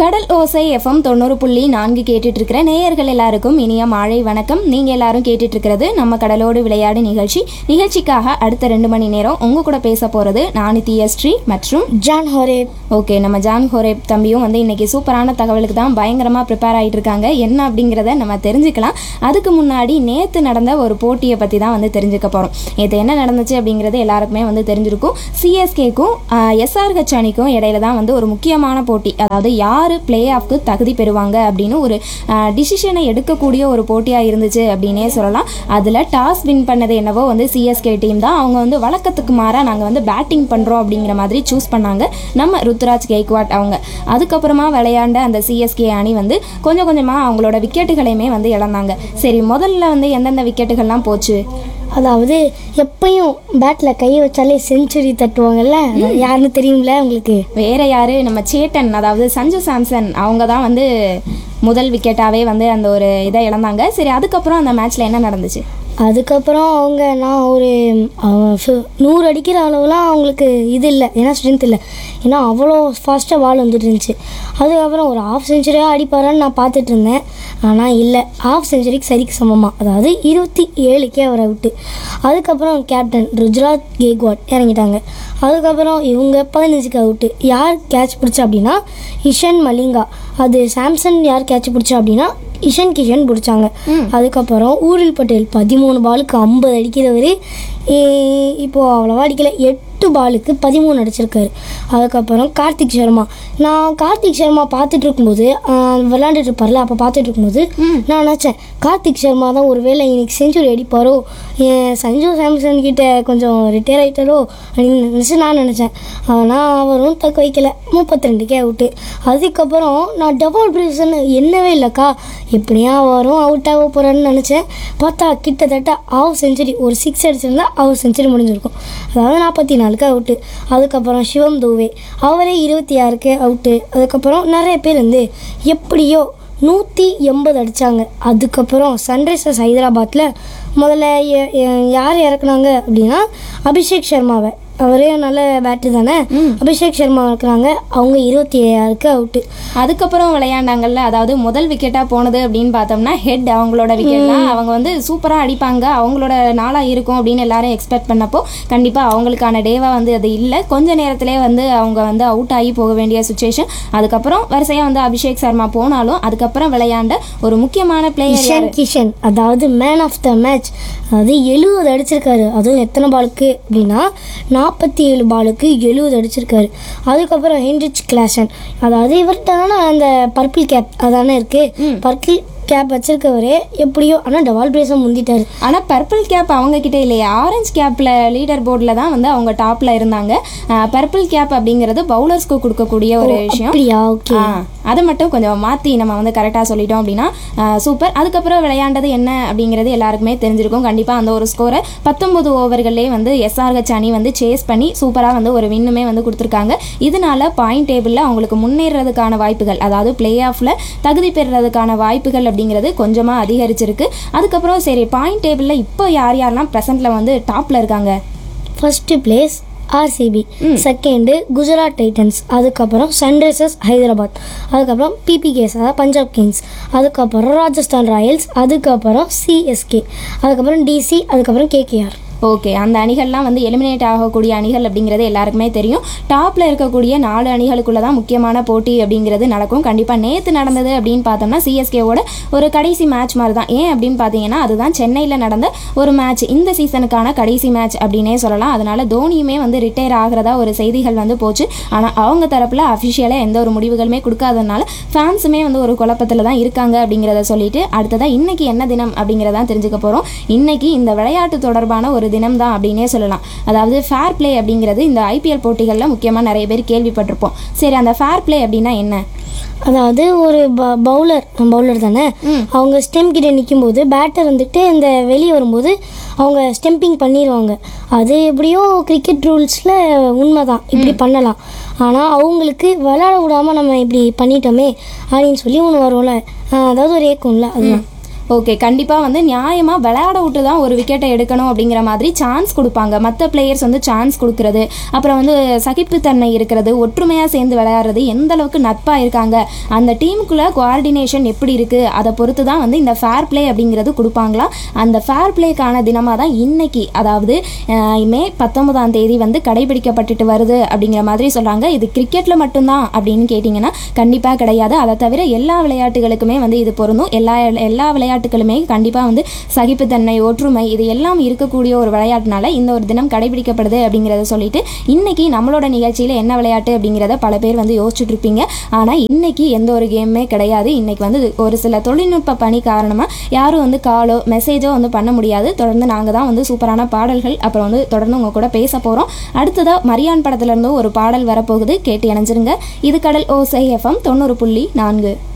கடல் ஓசை எஃப்எம் தொண்ணூறு புள்ளி நான்கு கேட்டுட்டு இருக்கிற நேயர்கள் எல்லாருக்கும் இனிய மாலை வணக்கம் நீங்க எல்லாரும் கேட்டுட்டு இருக்கிறது நம்ம கடலோடு விளையாடு நிகழ்ச்சி நிகழ்ச்சிக்காக அடுத்த ரெண்டு மணி நேரம் உங்க கூட பேச போறது நானு தியஸ்ரீ மற்றும் ஜான் ஹோரே ஓகே நம்ம ஜான் ஹோரேப் தம்பியும் வந்து இன்னைக்கு சூப்பரான தகவலுக்கு தான் பயங்கரமா ப்ரிப்பேர் ஆயிட்டு இருக்காங்க என்ன அப்படிங்கிறத நம்ம தெரிஞ்சுக்கலாம் அதுக்கு முன்னாடி நேத்து நடந்த ஒரு போட்டியை பத்தி தான் வந்து தெரிஞ்சுக்க போறோம் நேற்று என்ன நடந்துச்சு அப்படிங்கிறது எல்லாருக்குமே வந்து தெரிஞ்சிருக்கும் சிஎஸ்கேக்கும் எஸ்ஆர்ஹெச் அணிக்கும் இடையில தான் வந்து ஒரு முக்கியமான போட்டி அதாவது யார் பிளே ஆஃப்க்கு தகுதி பெறுவாங்க அப்படின்னு ஒரு டிசிஷனை எடுக்கக்கூடிய ஒரு போட்டியாக இருந்துச்சு அப்படின்னே சொல்லலாம் அதில் டாஸ் வின் பண்ணது என்னவோ வந்து சிஎஸ்கே டீம் தான் அவங்க வந்து வழக்கத்துக்கு மாறாக நாங்கள் வந்து பேட்டிங் பண்ணுறோம் அப்படிங்கிற மாதிரி சூஸ் பண்ணாங்க நம்ம ருத்துராஜ் கெய்க்வாட் அவங்க அதுக்கப்புறமா விளையாண்ட அந்த சிஎஸ்கே அணி வந்து கொஞ்சம் கொஞ்சமாக அவங்களோட விக்கெட்டுகளையுமே வந்து இழந்தாங்க சரி முதல்ல வந்து எந்தெந்த விக்கெட்டுகள்லாம் போச்சு அதாவது எப்பயும் பேட்டில் கை வச்சாலே செஞ்சுரி தட்டுவாங்கல்ல அது யாருன்னு தெரியும்ல உங்களுக்கு வேற யாரு நம்ம சேட்டன் அதாவது சஞ்சு சாம்சன் அவங்க தான் வந்து முதல் விக்கெட்டாவே வந்து அந்த ஒரு இதை இழந்தாங்க சரி அதுக்கப்புறம் அந்த மேட்ச்ல என்ன நடந்துச்சு அதுக்கப்புறம் அவங்க நான் ஒரு அவன் ஃபி- நூறு அடிக்கிற அளவுலாம் அவங்களுக்கு இது இல்லை ஏன்னா ஸ்ட்ரென்த் இல்லை ஏன்னா அவ்வளோ ஃபாஸ்ட்டாக பால் வந்துட்டு இருந்துச்சு அதுக்கப்புறம் ஒரு ஆஃப் செஞ்சுரியாக அடிப்பாரான்னு நான் பார்த்துட்டு இருந்தேன் ஆனால் இல்லை ஆஃப் செஞ்சுரிக்கு சரிக்கு சமமாக அதாவது இருபத்தி ஏழுக்கே அவர் அவுட்டு அதுக்கப்புறம் கேப்டன் ருஜ்ராஜ் கேக்வாட் இறங்கிட்டாங்க அதுக்கப்புறம் இவங்க பதினஞ்சுக்கு அவுட்டு யார் கேட்ச் பிடிச்சா அப்படின்னா இஷன் மலிங்கா அது சாம்சன் யார் கேட்ச் பிடிச்சா அப்படின்னா இஷன் கிஷன் பிடிச்சாங்க அதுக்கப்புறம் ஊரில் பட்டேல் பதிமூணு பாலுக்கு ஐம்பது அடிக்கிறவர் இப்போது அவ்வளோவா அடிக்கல எட்டு பாலுக்கு பதிமூணு அடிச்சிருக்காரு அதுக்கப்புறம் கார்த்திக் சர்மா நான் கார்த்திக் சர்மா பார்த்துட்டு இருக்கும்போது ஆஹ், விளையாண்டுட்டு இருப்பார்ல அப்போ பார்த்துட்டு இருக்கும்போது நான் நினச்சேன் கார்த்திக் சர்மா தான் ஒருவேளை இன்னைக்கு செஞ்சுரி அடிப்பாரோ ஏன் சஞ்சு சாம்சன் கிட்ட கொஞ்சம் ரிட்டையர் ஆகிட்டாரோ அப்படின்னு நினச்சி நான் நினச்சேன் ஆனால் அவரும் தக்க வைக்கல முப்பத்தி ரெண்டுக்கே அவுட்டு அதுக்கப்புறம் நான் டபுள் பிரேசன் என்னவே இல்லைக்கா எப்படியா வரும் அவுட் ஆக போகிறேன்னு நினச்சேன் பார்த்தா கிட்டத்தட்ட ஆஃப் செஞ்சுரி ஒரு சிக்ஸ் அடிச்சிருந்தா ஆஃப் செஞ்சுரி முடிஞ்சிருக்கும் அதாவது நாற்பத்தி நாலுக்கு அவுட்டு அதுக்கப்புறம் சிவம் தூவே அவரே இருபத்தி ஆறுக்கு அவுட்டு அதுக்கப்புறம் நிறைய பேர் வந்து எப்படியோ நூற்றி எண்பது அடித்தாங்க அதுக்கப்புறம் சன்ரைசர்ஸ் ஹைதராபாத்தில் முதல்ல எ- எ- யார் இறக்குனாங்க அப்படின்னா அபிஷேக் சர்மாவை அவரே நல்ல பேட்டரி தானே அபிஷேக் சர்மா இருக்கிறாங்க அவங்க இருபத்தி ஏழாருக்கு அவுட்டு அதுக்கப்புறம் விளையாண்டாங்கல்ல அதாவது முதல் விக்கெட்டா போனது அப்படின்னு பார்த்தோம்னா ஹெட் அவங்களோட விக்கெட் தான் அவங்க வந்து சூப்பரா அடிப்பாங்க அவங்களோட நாளா இருக்கும் அப்படின்னு எல்லாரும் எக்ஸ்பெக்ட் பண்ணப்போ கண்டிப்பா அவங்களுக்கான டேவா வந்து அது இல்லை கொஞ்ச நேரத்திலே வந்து அவங்க வந்து அவுட் ஆகி போக வேண்டிய சுச்சுவேஷன் அதுக்கப்புறம் வரிசையா வந்து அபிஷேக் சர்மா போனாலும் அதுக்கப்புறம் விளையாண்ட ஒரு முக்கியமான பிளேயர் இஷன் கிஷன் அதாவது மேன் ஆஃப் த மேட்ச் அதாவது எழுபது அடிச்சிருக்காரு அதுவும் எத்தனை பாலுக்கு அப்படின்னா நாற்பத்தி ஏழு பாலுக்கு எழுபது அடிச்சிருக்காரு அதுக்கப்புறம் ஹென்ரிச் கிளாசன் அதாவது இவர்கிட்ட தானே அந்த பர்பிள் கேப் அதானே இருக்கு பர்பிள் கேப் வச்சிருக்கவரே எப்படியோ ஆனால் டவால் பிரேஸை முந்திட்டாரு ஆனா பர்பிள் கேப் அவங்க கிட்ட இல்லையா ஆரஞ்சு கேப்ல லீடர் போர்டில் தான் வந்து அவங்க டாப்ல இருந்தாங்க பர்பிள் கேப் அப்படிங்கிறது பவுலர்ஸ்க்கு கொடுக்கக்கூடிய ஒரு விஷயம் அப்படியா ஓகே ஆ, அதை மட்டும் கொஞ்சம் மாற்றி நம்ம வந்து கரெக்டாக சொல்லிட்டோம் அப்படின்னா சூப்பர் அதுக்கப்புறம் விளையாண்டது என்ன அப்படிங்கிறது எல்லாருக்குமே தெரிஞ்சிருக்கும் கண்டிப்பாக அந்த ஒரு ஸ்கோரை பத்தொன்பது ஓவர்கள்லேயே வந்து எஸ்ஆர்ஹெச் அணி வந்து சேஸ் பண்ணி சூப்பராக வந்து ஒரு வின்னுமே வந்து கொடுத்துருக்காங்க இதனால பாயிண்ட் டேபிளில் அவங்களுக்கு முன்னேறதுக்கான வாய்ப்புகள் அதாவது பிளே ஆஃபில் தகுதி பெறுறதுக்கான வாய்ப்புகள் அப்படிங்கிறது கொஞ்சமாக அதிகரிச்சிருக்கு அதுக்கப்புறம் சரி பாயிண்ட் டேபிளில் இப்போ யார் யாரெல்லாம் ப்ரெசென்ட்டில் வந்து டாப்பில் இருக்காங்க first place R C B second Gujarat titans அதுக்கப்புறம் சன்ரைசர்ஸ் ஹைதராபாத் அதுக்கப்புறம் பிபிகேஸ் அதாவது பஞ்சாப் கிங்ஸ் அதுக்கப்புறம் ராஜஸ்தான் ராயல்ஸ் அதுக்கப்புறம் சிஎஸ்கே அதுக்கப்புறம் டிசி அதுக்கப்புறம் கேகேஆர் ஓகே அந்த அணிகள்லாம் வந்து எலிமினேட் ஆகக்கூடிய அணிகள் அப்படிங்கிறது எல்லாருக்குமே தெரியும் டாப்பில் இருக்கக்கூடிய நாலு அணிகளுக்குள்ள தான் முக்கியமான போட்டி அப்படிங்கிறது நடக்கும் கண்டிப்பாக நேற்று நடந்தது அப்படின்னு பார்த்தோம்னா சிஎஸ்கேவோட ஒரு கடைசி மேட்ச் மாதிரி தான் ஏன் அப்படின்னு பார்த்தீங்கன்னா அதுதான் சென்னையில் நடந்த ஒரு மேட்ச் இந்த சீசனுக்கான கடைசி மேட்ச் அப்படின்னே சொல்லலாம் அதனால தோனியுமே வந்து ரிட்டையர் ஆகிறதா ஒரு செய்திகள் வந்து போச்சு ஆனால் அவங்க தரப்பில் அஃபிஷியலாக எந்த ஒரு முடிவுகளுமே கொடுக்காததுனால ஃபேன்ஸுமே வந்து ஒரு குழப்பத்தில் தான் இருக்காங்க அப்படிங்கிறத சொல்லிட்டு அடுத்ததாக இன்னைக்கு என்ன தினம் அப்படிங்கிறதான் தெரிஞ்சுக்க போகிறோம் இன்னைக்கு இந்த விளையாட்டு தொடர்பான ஒரு தினம் தான் அப்படின்னே சொல்லலாம் அதாவது ஃபேர் ப்ளே அப்படிங்கிறது இந்த ஐபிஎல் போட்டிகளில் முக்கியமாக நிறைய பேர் கேள்விப்பட்டிருப்போம் சரி அந்த ஃபேர் ப்ளே அப்படின்னா என்ன அதாவது ஒரு பவுலர் பவுலர் தானே அவங்க ஸ்டெம் கிட்ட நிற்கும்போது பேட்டர் வந்துட்டு இந்த வெளியே வரும்போது அவங்க ஸ்டெம்பிங் பண்ணிடுவாங்க அது எப்படியோ கிரிக்கெட் ரூல்ஸில் உண்மை தான் இப்படி பண்ணலாம் ஆனால் அவங்களுக்கு விளையாட விடாமல் நம்ம இப்படி பண்ணிட்டோமே அப்படின்னு சொல்லி ஒன்று வரும்ல ஆஹ் அதாவது ஒரு ஏக்கம்ல அதுதான் ஓகே கண்டிப்பாக வந்து நியாயமாக விளையாட விட்டு தான் ஒரு விக்கெட்டை எடுக்கணும் அப்படிங்கிற மாதிரி சான்ஸ் கொடுப்பாங்க மற்ற பிளேயர்ஸ் வந்து சான்ஸ் கொடுக்கறது அப்புறம் வந்து சகிப்புத்தன்மை இருக்கிறது ஒற்றுமையாக சேர்ந்து விளையாடுறது எந்த அளவுக்கு நட்பாக இருக்காங்க அந்த டீமுக்குள்ளே கோஆர்டினேஷன் எப்படி இருக்குது அதை பொறுத்து தான் வந்து இந்த ஃபேர் ப்ளே அப்படிங்கிறது கொடுப்பாங்களா அந்த ஃபேர் ப்ளேக்கான தினமாக தான் இன்னைக்கு அதாவது அஹ், மே பத்தொன்பதாம் தேதி வந்து கடைபிடிக்கப்பட்டுட்டு வருது அப்படிங்கிற மாதிரி சொல்கிறாங்க இது கிரிக்கெட்டில் மட்டும்தான் அப்படின்னு கேட்டிங்கன்னா கண்டிப்பாக கிடையாது அதை தவிர எல்லா விளையாட்டுகளுக்குமே வந்து இது பொருந்தும் எல்லா எல்லா விளையாட்டுகளுமே கண்டிப்பாக வந்து சகிப்புத்தன்மை ஒற்றுமை இது எல்லாம் இருக்கக்கூடிய ஒரு விளையாட்டுனால இந்த ஒரு தினம் கடைபிடிக்கப்படுது அப்படிங்கிறத சொல்லிட்டு இன்னைக்கு நம்மளோட நிகழ்ச்சியில் என்ன விளையாட்டு அப்படிங்கிறத பல பேர் வந்து யோசிச்சுட்டு இருப்பீங்க ஆனால் இன்னைக்கு எந்த ஒரு கேமுமே கிடையாது இன்னைக்கு வந்து ஒரு சில தொழில்நுட்ப பணி காரணமாக யாரும் வந்து காலோ மெசேஜோ வந்து பண்ண முடியாது தொடர்ந்து நாங்கள் தான் வந்து சூப்பரான பாடல்கள் அப்புறம் வந்து தொடர்ந்து உங்க கூட பேச போகிறோம் அடுத்ததாக மரியான் படத்துல இருந்து ஒரு பாடல் வரப்போகுது கேட்டு இணைஞ்சிருங்க இது கடல் ஓசை எஃப்எம் தொண்ணூறு புள்ளி நான்கு